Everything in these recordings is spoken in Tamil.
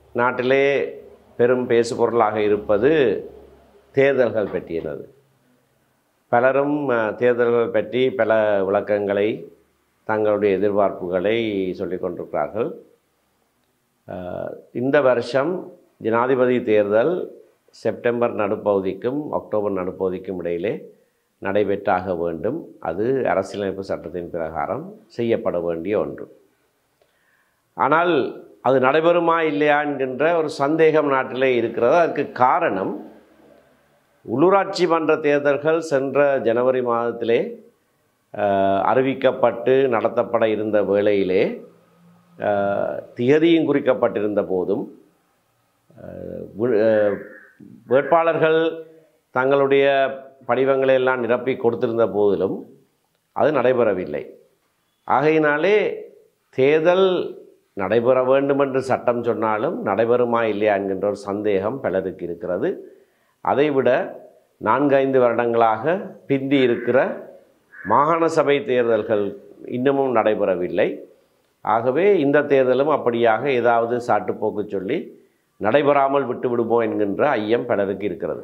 நாட்டிலே பெரும் பேசுபொருளாக இருப்பது தேர்தல்கள் பற்றியனது பலரும் அஹ், தேர்தல்கள் பற்றி பல விளக்கங்களை தங்களுடைய எதிர்பார்ப்புகளை சொல்லிக் கொண்டிருக்கிறார்கள் அஹ், இந்த வருஷம் ஜனாதிபதி தேர்தல் செப்டம்பர் நடுப்பகுதிக்கும் அக்டோபர் நடுப்பகுதிக்கும் இடையிலே நடைபெற்றாக வேண்டும் அது அரசியலமைப்பு சட்டத்தின் பிரகாரம் செய்யப்பட வேண்டிய ஒன்று ஆனால் அது நடைபெறுமா இல்லையா என்கின்ற ஒரு சந்தேகம் நாட்டிலே இருக்கிறது அதற்கு காரணம் உள்ளூராட்சி மன்ற தேர்தல்கள் சென்ற ஜனவரி மாதத்திலே அஹ், அறிவிக்கப்பட்டு நடத்தப்பட இருந்த வேளையிலே அஹ், திகதியும் குறிக்கப்பட்டிருந்த போதும் அஹ், வி- அஹ், வேட்பாளர்கள் தங்களுடைய படிவங்களை எல்லாம் நிரப்பி கொடுத்திருந்த போதிலும் அது நடைபெறவில்லை ஆகையினாலே தேர்தல் நடைபெற வேண்டும் என்று சட்டம் சொன்னாலும் நடைபெறுமா இல்லையா என்கின்ற ஒரு சந்தேகம் பலருக்கு இருக்கிறது அதைவிட நான்கைந்து வருடங்களாக பிந்தி இருக்கிற மாகாண சபை தேர்தல்கள் இன்னமும் நடைபெறவில்லை ஆகவே இந்த தேர்தலும் அப்படியாக ஏதாவது சாட்டுப்போக்கு சொல்லி நடைபெறாமல் விட்டு விடுமோ என்கின்ற ஐயம் பலருக்கு இருக்கிறது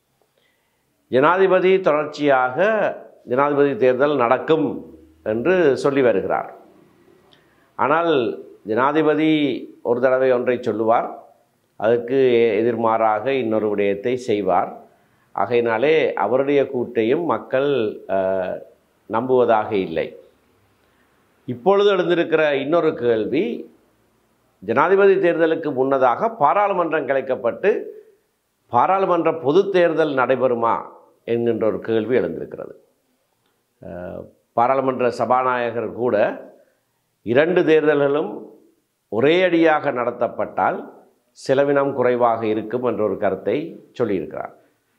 ஜனாதிபதி தொடர்ச்சியாக ஜனாதிபதி தேர்தல் நடக்கும் என்று சொல்லி வருகிறார் ஆனால் ஜனாதிபதி ஒரு தடவை ஒன்றை சொல்லுவார் அதற்கு எ- எதிர்மாறாக இன்னொரு விடயத்தை செய்வார் ஆகையினாலே அவருடைய கூற்றையும் மக்கள் அஹ், நம்புவதாக இல்லை இப்பொழுது எழுந்திருக்கிற இன்னொரு கேள்வி ஜனாதிபதி தேர்தலுக்கு முன்னதாக பாராளுமன்றம் கலைக்கப்பட்டு பாராளுமன்ற பொதுத் தேர்தல் நடைபெறுமா என்கின்ற ஒரு கேள்வி எழுந்திருக்கிறது அஹ், பாராளுமன்ற சபாநாயகர் கூட இரண்டு தேர்தல்களும் ஒரே அடியாக நடத்தப்பட்டால் செலவினம் குறைவாக இருக்கும் என்ற ஒரு கருத்தை சொல்லியிருக்கிறார்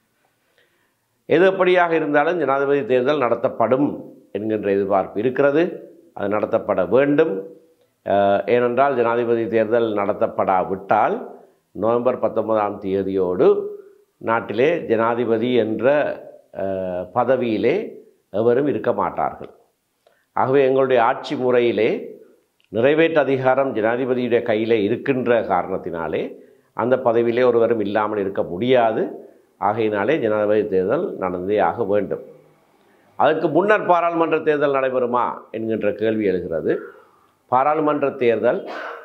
எது எப்படியாக இருந்தாலும் ஜனாதிபதி தேர்தல் நடத்தப்படும் என்கின்ற எதிர்பார்ப்பு இருக்கிறது அது நடத்தப்பட வேண்டும் அஹ், ஏனென்றால் ஜனாதிபதி தேர்தல் நடத்தப்படாவிட்டால் நவம்பர் பத்தொன்பதாம் தேதியோடு நாட்டிலே ஜனாதிபதி என்ற அஹ், பதவியிலே எவரும் இருக்க மாட்டார்கள் ஆகவே எங்களுடைய ஆட்சி முறையிலே நிறைவேற்று அதிகாரம் ஜனாதிபதியுடைய கையிலே இருக்கின்ற காரணத்தினாலே அந்த பதவியிலே ஒருவரும் இல்லாமல் இருக்க முடியாது ஆகையினாலே ஜனாதிபதி தேர்தல் நடந்தே ஆக வேண்டும் அதற்கு முன்னர் பாராளுமன்ற தேர்தல் நடைபெறுமா என்கின்ற கேள்வி எழுகிறது பாராளுமன்ற தேர்தல்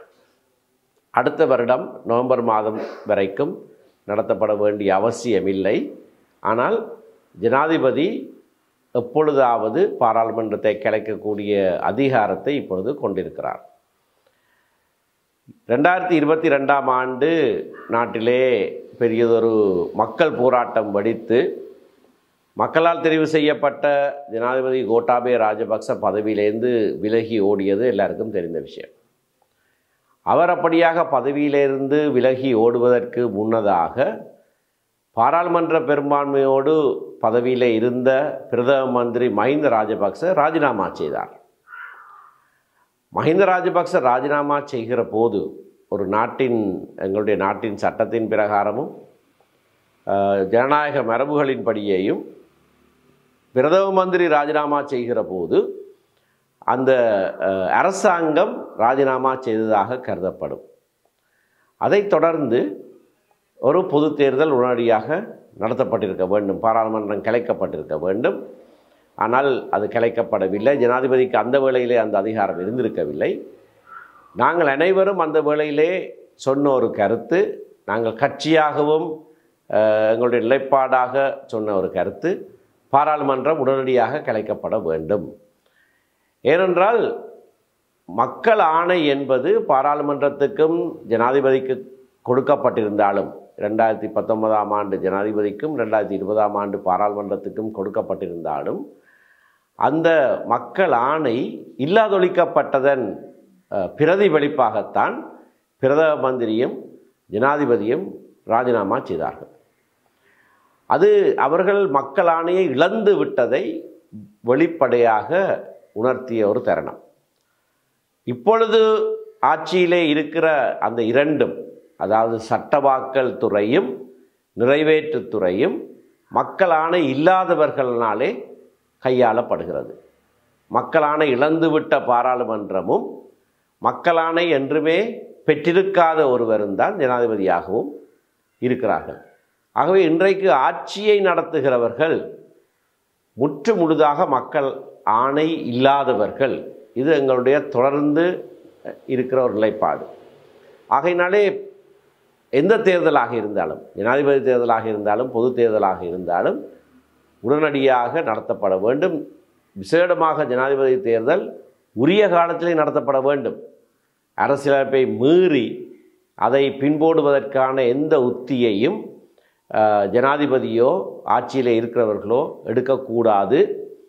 அடுத்த வருடம் நவம்பர் மாதம் வரைக்கும் நடத்தப்பட வேண்டிய அவசியமில்லை ஆனால் ஜனாதிபதி எப்பொழுதாவது பாராளுமன்றத்தை கலைக்கக்கூடிய அதிகாரத்தை இப்பொழுது கொண்டிருக்கிறார் ரெண்டாயிரத்தி இருபத்தி ரெண்டாம் ஆண்டு நாட்டிலே பெரியதொரு மக்கள் போராட்டம் வெடித்து மக்களால் தெரிவு செய்யப்பட்ட ஜனாதிபதி கோட்டாபே ராஜபக்ச பதவியிலேருந்து விலகி ஓடியது எல்லாருக்கும் தெரிந்த விஷயம் அவர் அப்படியாக பதவியிலிருந்து விலகி ஓடுவதற்கு முன்னதாக பாராளுமன்ற பெரும்பான்மையோடு பதவியில் இருந்த பிரதம மந்திரி மஹிந்த ராஜபக்ச ராஜினாமா செய்தார் மஹிந்த ராஜபக்ச ராஜினாமா செய்கிற போது ஒரு நாட்டின் எங்களுடைய நாட்டின் சட்டத்தின் பிரகாரமும் அஹ், ஜனநாயக மரபுகளின்படியேயும் பிரதம மந்திரி ராஜினாமா செய்கிற போது அந்த அஹ், அரசாங்கம் ராஜினாமா செய்ததாக கருதப்படும் அதைத் தொடர்ந்து ஒரு பொது தேர்தல் உடனடியாக நடத்தப்பட்டிருக்க வேண்டும் பாராளுமன்றம் கலைக்கப்பட்டிருக்க வேண்டும் ஆனால் அது கலைக்கப்படவில்லை ஜனாதிபதிக்கு அந்த வேளையிலே அந்த அதிகாரம் இருந்திருக்கவில்லை நாங்கள் அனைவரும் அந்த வேளையிலே சொன்ன ஒரு கருத்து நாங்கள் கட்சியாகவும் அஹ், எங்களுடைய நிலைப்பாடாக சொன்ன ஒரு கருத்து பாராளுமன்றம் உடனடியாக கலைக்கப்பட வேண்டும் ஏனென்றால் மக்கள் ஆணை என்பது பாராளுமன்றத்துக்கும் ஜனாதிபதிக்கு கொடுக்கப்பட்டிருந்தாலும் ரெண்டாயிரத்தி பத்தொன்பதாம் ஆண்டு ஜனாதிபதிக்கும் ரெண்டாயிரத்தி இருபதாம் ஆண்டு பாராளுமன்றத்துக்கும் கொடுக்கப்பட்டிருந்தாலும் அந்த மக்கள் ஆணை இல்லாதொழிக்கப்பட்டதன் அஹ், பிரதிபலிப்பாகத்தான் பிரதம மந்திரியும் ஜனாதிபதியும் ராஜினாமா செய்தார்கள் அது அவர்கள் மக்கள் ஆணையை இழந்து விட்டதை வெளிப்படையாக உணர்த்திய ஒரு தருணம் இப்பொழுது ஆட்சியிலே இருக்கிற அந்த இரண்டும் அதாவது சட்டவாக்கல் துறையும் நிறைவேற்றுத் துறையும் மக்கள் ஆணை இல்லாதவர்களாலே கையாளப்படுகிறது மக்களாணை இழந்துவிட்ட பாராளுமன்றமும் மக்களாணை என்றுமே பெற்றிருக்காத ஒருவரும் தான் ஜனாதிபதியாகவும் இருக்கிறார்கள் ஆகவே இன்றைக்கு ஆட்சியை நடத்துகிறவர்கள் முற்று முழுதாக மக்கள் ஆணை இல்லாதவர்கள் இது எங்களுடைய தொடர்ந்து இருக்கிற ஒரு நிலைப்பாடு ஆகையினாலே எந்த தேர்தலாக இருந்தாலும் ஜனாதிபதி தேர்தலாக இருந்தாலும் பொது தேர்தலாக இருந்தாலும் உடனடியாக நடத்தப்பட வேண்டும் விசேடமாக ஜனாதிபதி தேர்தல் உரிய காலத்திலே நடத்தப்பட வேண்டும் அரசியலமைப்பை மீறி அதை பின்போடுவதற்கான எந்த உத்தியையும் அஹ், ஜனாதிபதியோ ஆட்சியில் இருக்கிறவர்களோ எடுக்கக்கூடாது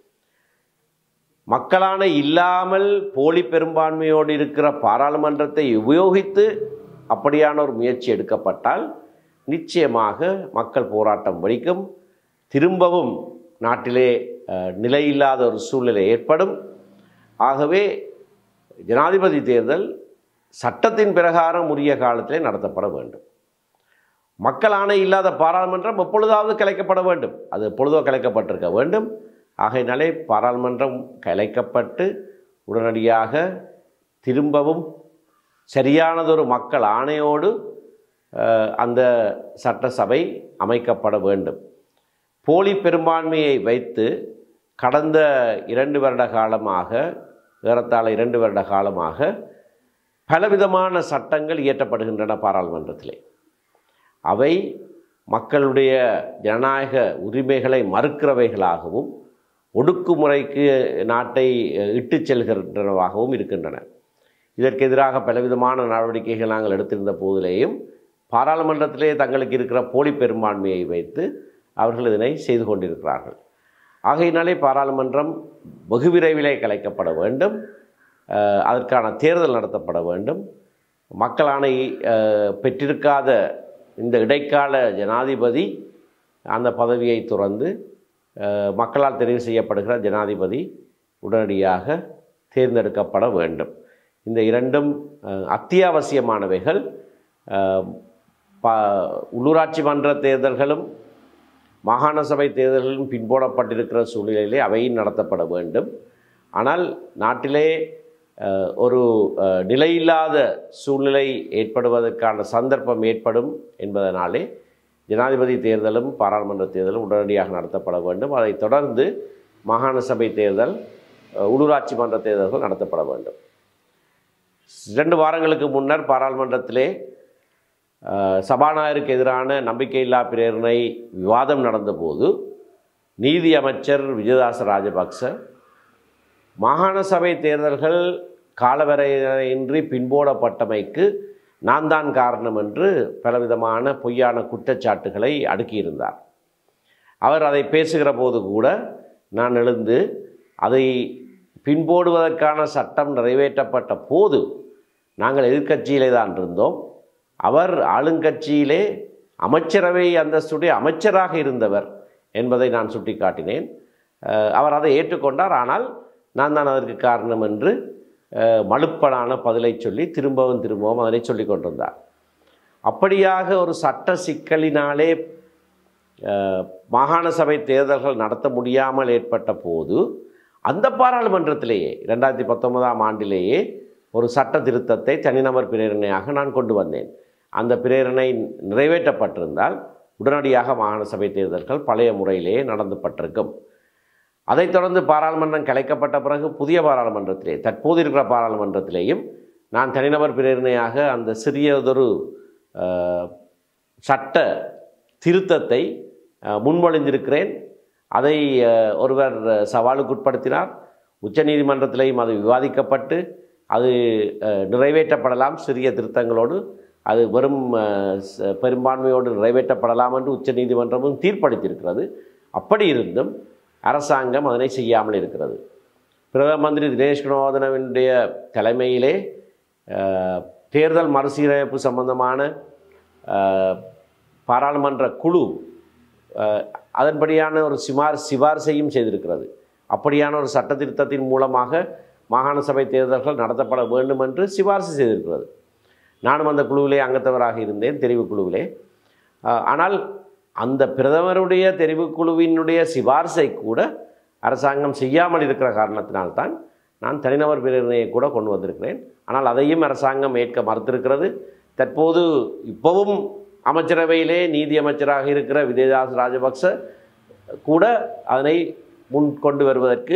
மக்களான இல்லாமல் போலி பெரும்பான்மையோடு இருக்கிற பாராளுமன்றத்தை உபயோகித்து அப்படியான ஒரு முயற்சி எடுக்கப்பட்டால் நிச்சயமாக மக்கள் போராட்டம் வெடிக்கும் திரும்பவும் நாட்டிலே அஹ், நிலையில்லாத ஒரு சூழ்நிலை ஏற்படும் ஆகவே ஜனாதிபதி தேர்தல் சட்டத்தின் பிரகாரம் உரிய காலத்திலே நடத்தப்பட வேண்டும் மக்கள் ஆணை இல்லாத பாராளுமன்றம் எப்பொழுதாவது கலைக்கப்பட வேண்டும் அது எப்பொழுதோ கலைக்கப்பட்டிருக்க வேண்டும் ஆகையினாலே பாராளுமன்றம் கலைக்கப்பட்டு உடனடியாக திரும்பவும் சரியானதொரு மக்கள் ஆணையோடு அஹ், அந்த சட்டசபை அமைக்கப்பட வேண்டும் போலி பெரும்பான்மையை வைத்து கடந்த இரண்டு வருட காலமாக ஏறத்தாழ இரண்டு வருட காலமாக பலவிதமான சட்டங்கள் இயற்றப்படுகின்றன பாராளுமன்றத்திலே அவை மக்களுடைய ஜனநாயக உரிமைகளை மறுக்கிறவைகளாகவும் ஒடுக்குமுறைக்கு நாட்டை அஹ், இட்டுச் செல்கின்றனவாகவும் இருக்கின்றன இதற்கு எதிராக பலவிதமான நடவடிக்கைகள் நாங்கள் எடுத்திருந்த போதிலேயும் பாராளுமன்றத்திலே தங்களுக்கு இருக்கிற போலி பெரும்பான்மையை வைத்து அவர்கள் இதனை செய்து கொண்டிருக்கிறார்கள் ஆகையினாலே பாராளுமன்றம் வெகு விரைவிலே கலைக்கப்பட வேண்டும் அஹ், அதற்கான தேர்தல் நடத்தப்பட வேண்டும் மக்களாணை அஹ், பெற்றிருக்காத இந்த இடைக்கால ஜனாதிபதி அந்த பதவியை துறந்து அஹ், மக்களால் தெரிவு செய்யப்படுகிற ஜனாதிபதி உடனடியாக தேர்ந்தெடுக்கப்பட வேண்டும் இந்த இரண்டும் அஹ், அத்தியாவசியமானவைகள் அஹ், ப உள்ளூராட்சி மன்ற தேர்தல்களும் மாகாண சபை தேர்தல்களும் பின்போடப்பட்டிருக்கிற சூழ்நிலையிலே அவையும் நடத்தப்பட வேண்டும் ஆனால் நாட்டிலே அஹ், ஒரு அஹ், நிலையில்லாத சூழ்நிலை ஏற்படுவதற்கான சந்தர்ப்பம் ஏற்படும் என்பதனாலே ஜனாதிபதி தேர்தலும் பாராளுமன்ற தேர்தலும் உடனடியாக நடத்தப்பட வேண்டும் அதைத் தொடர்ந்து மாகாண சபை தேர்தல் அஹ், உள்ளூராட்சி மன்ற தேர்தல்கள் நடத்தப்பட வேண்டும் இரண்டு வாரங்களுக்கு முன்னர் பாராளுமன்றத்திலே அஹ், சபாநாயகருக்கு எதிரான நம்பிக்கையில்லா பிரேரணை விவாதம் நடந்தபோது நீதி அமைச்சர் விஜயதாச ராஜபக்ச மாகாண சபை தேர்தல்கள் காலவரையின்றி பின்போடப்பட்டமைக்கு நான் தான் காரணம் என்று பலவிதமான பொய்யான குற்றச்சாட்டுகளை அடுக்கியிருந்தார் அவர் அதை பேசுகிற போது கூட நான் எழுந்து அதை பின்போடுவதற்கான சட்டம் நிறைவேற்றப்பட்ட போது நாங்கள் எதிர்க்கட்சியிலே தான் இருந்தோம் அவர் ஆளுங்கட்சியிலே அமைச்சரவை அந்தஸ்துடைய அமைச்சராக இருந்தவர் என்பதை நான் சுட்டிக்காட்டினேன் அஹ், அவர் அதை ஏற்றுக்கொண்டார் ஆனால் நான் தான் அதற்கு காரணம் என்று அஹ், மழுப்பலான பதிலை சொல்லி திரும்பவும் திரும்பவும் அதனை சொல்லிக் கொண்டிருந்தார் அப்படியாக ஒரு சட்ட சிக்கலினாலே அஹ், மாகாண சபை தேர்தல்கள் நடத்த முடியாமல் ஏற்பட்ட போது அந்த பாராளுமன்றத்திலேயே ரெண்டாயிரத்தி பத்தொன்பதாம் ஆண்டிலேயே ஒரு சட்ட திருத்தத்தை தனிநபர் பிரேரணையாக நான் கொண்டு வந்தேன் அந்த பிரேரணை நிறைவேற்றப்பட்டிருந்தால் உடனடியாக மாகாண சபை தேர்தல்கள் பழைய முறையிலேயே நடந்துப்பட்டிருக்கும் அதைத் தொடர்ந்து பாராளுமன்றம் கலைக்கப்பட்ட பிறகு புதிய பாராளுமன்றத்திலே தற்போது இருக்கிற பாராளுமன்றத்திலேயும் நான் தனிநபர் பிரேரணையாக அந்த சிறியதொரு அஹ், சட்ட திருத்தத்தை அஹ், முன்மொழிந்திருக்கிறேன் அதை அஹ், ஒருவர் அஹ், சவாலுக்குட்படுத்தினார் உச்சநீதிமன்றத்திலேயும் அது விவாதிக்கப்பட்டு அது அஹ், நிறைவேற்றப்படலாம் சிறிய திருத்தங்களோடு அது வெறும் அஹ், ச- பெரும்பான்மையோடு நிறைவேற்றப்படலாம் என்று உச்சநீதிமன்றமும் தீர்ப்பளித்திருக்கிறது அப்படி இருந்தும் அரசாங்கம் அதனை செய்யாமல் இருக்கிறது பிரதம மந்திரி தினேஷ் குணவர்தனவினுடைய தலைமையிலே அஹ், தேர்தல் மறுசீரமைப்பு சம்பந்தமான அஹ், பாராளுமன்ற குழு அஹ், அதன்படியான ஒரு சிமார் சிபாரிசையும் செய்திருக்கிறது அப்படியான ஒரு சட்ட திருத்தத்தின் மூலமாக மாகாண சபை தேர்தல்கள் நடத்தப்பட வேண்டும் என்று சிபாரிசு செய்திருக்கிறது நானும் அந்த குழுவிலே அங்கத்தவராக இருந்தேன் தெரிவு குழுவிலே அஹ், ஆனால் அந்த பிரதமருடைய தெரிவுக்குழுவினுடைய சிபாரிசை கூட அரசாங்கம் செய்யாமல் இருக்கிற காரணத்தினால்தான் நான் தனிநபர் பிரேரணையை கூட கொண்டு வந்திருக்கிறேன் ஆனால் அதையும் அரசாங்கம் ஏற்க மறுத்திருக்கிறது தற்போது இப்போவும் அமைச்சரவையிலே நீதி அமைச்சராக இருக்கிற விஜயதாஸ் ராஜபக்ச கூட அதனை முன் கொண்டு வருவதற்கு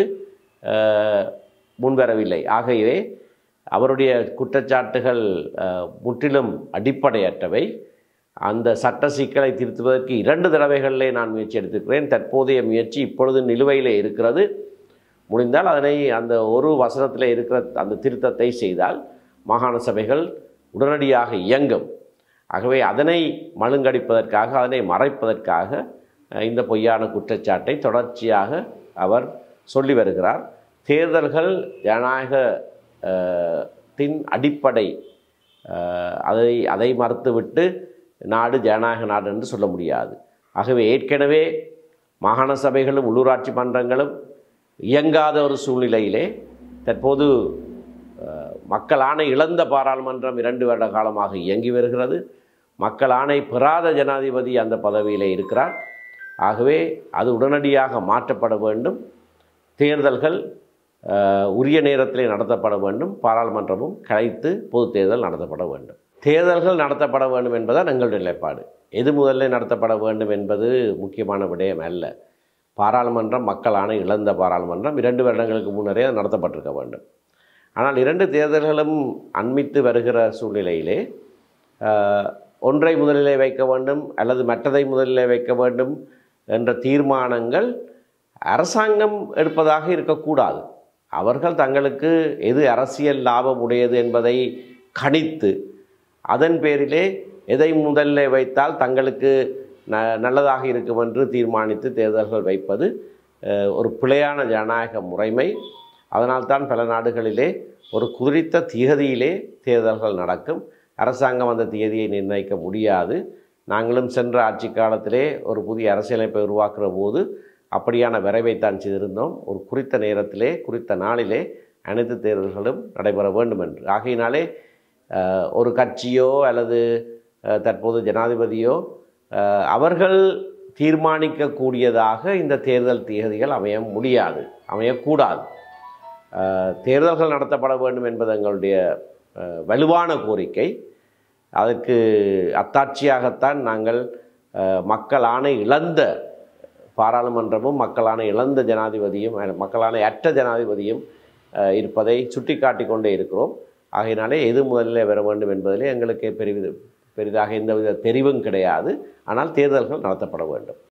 அஹ், முன்வரவில்லை ஆகவே அவருடைய குற்றச்சாட்டுகள் அஹ், முற்றிலும் அடிப்படையற்றவை அந்த சட்ட சிக்கலை திருத்துவதற்கு இரண்டு தடவைகளிலே நான் முயற்சி எடுத்திருக்கிறேன் தற்போதைய முயற்சி இப்பொழுது நிலுவையிலே இருக்கிறது முடிந்தால் அதனை அந்த ஒரு வசனத்தில் இருக்கிற அந்த திருத்தத்தை செய்தால் மாகாண சபைகள் உடனடியாக இயங்கும் ஆகவே அதனை மழுங்கடிப்பதற்காக அதனை மறைப்பதற்காக அஹ், இந்த பொய்யான குற்றச்சாட்டை தொடர்ச்சியாக அவர் சொல்லி வருகிறார் தேர்தல்கள் ஜனநாயக அஹ், தின் அடிப்படை அஹ், அதை அதை மறுத்துவிட்டு நாடு ஜனநாயக நாடு என்று சொல்ல முடியாது ஆகவே ஏற்கனவே மாகாண சபைகளும் உள்ளூராட்சி மன்றங்களும் இயங்காத ஒரு சூழ்நிலையிலே தற்போது அஹ், மக்கள் ஆணை இழந்த பாராளுமன்றம் இரண்டு வருட காலமாக இயங்கி வருகிறது மக்கள் ஆணை பெறாத ஜனாதிபதி அந்த பதவியிலே இருக்கிறார் ஆகவே அது உடனடியாக மாற்றப்பட வேண்டும் தேர்தல்கள் அஹ், உரிய நேரத்திலே நடத்தப்பட வேண்டும் பாராளுமன்றமும் கலைத்து பொது தேர்தல் நடத்தப்பட வேண்டும் தேர்தல்கள் நடத்தப்பட வேண்டும் என்பதுதான் எங்களுடைய நிலைப்பாடு எது முதல்ல நடத்தப்பட வேண்டும் என்பது முக்கியமான விடயம் அல்ல பாராளுமன்றம் மக்கள் ஆணை இழந்த பாராளுமன்றம் இரண்டு வருடங்களுக்கு முன்னரே அது நடத்தப்பட்டிருக்க வேண்டும் ஆனால் இரண்டு தேர்தல்களும் அண்மித்து வருகிற சூழ்நிலையிலே ஆஹ், ஒன்றை முதலிலே வைக்க வேண்டும் அல்லது மற்றதை முதலிலே வைக்க வேண்டும் என்ற தீர்மானங்கள் அரசாங்கம் எடுப்பதாக இருக்கக்கூடாது அவர்கள் தங்களுக்கு எது அரசியல் லாபம் உடையது என்பதை கணித்து அதன் பேரிலே எதை முதல்ல வைத்தால் தங்களுக்கு ந நல்லதாக இருக்கும் என்று தீர்மானித்து தேர்தல்கள் வைப்பது அஹ், ஒரு பிழையான ஜனநாயக முறைமை அதனால்தான் பல நாடுகளிலே ஒரு குறித்த திகதியிலே தேர்தல்கள் நடக்கும் அரசாங்கம் அந்த திகதியை நிர்ணயிக்க முடியாது நாங்களும் சென்ற ஆட்சி காலத்திலே ஒரு புதிய அரசியலமைப்பை உருவாக்குற போது அப்படியான விரைவைத்தான் செய்திருந்தோம் ஒரு குறித்த நேரத்திலே குறித்த நாளிலே அனைத்து தேர்தல்களும் நடைபெற வேண்டும் என்று ஆகையினாலே அஹ், ஒரு கட்சியோ அல்லது அஹ், தற்போது ஜனாதிபதியோ அஹ், அவர்கள் தீர்மானிக்கக்கூடியதாக இந்த தேர்தல் தேதிகள் அமைய முடியாது அமையக்கூடாது அஹ், தேர்தல்கள் நடத்தப்பட வேண்டும் என்பது எங்களுடைய அஹ், வலுவான கோரிக்கை அதற்கு அத்தாட்சியாகத்தான் நாங்கள் அஹ், மக்கள் ஆணை இழந்த பாராளுமன்றமும் மக்களான இழந்த ஜனாதிபதியும் அஹ், மக்களான அற்ற ஜனாதிபதியும் அஹ், இருப்பதை சுட்டிக்காட்டி கொண்டே இருக்கிறோம் ஆகையினாலே எது முதலில் வர வேண்டும் என்பதிலே எங்களுக்கு பெரிது பெரிதாக எந்தவித தெரிவும் கிடையாது ஆனால் தேர்தல்கள் நடத்தப்பட வேண்டும்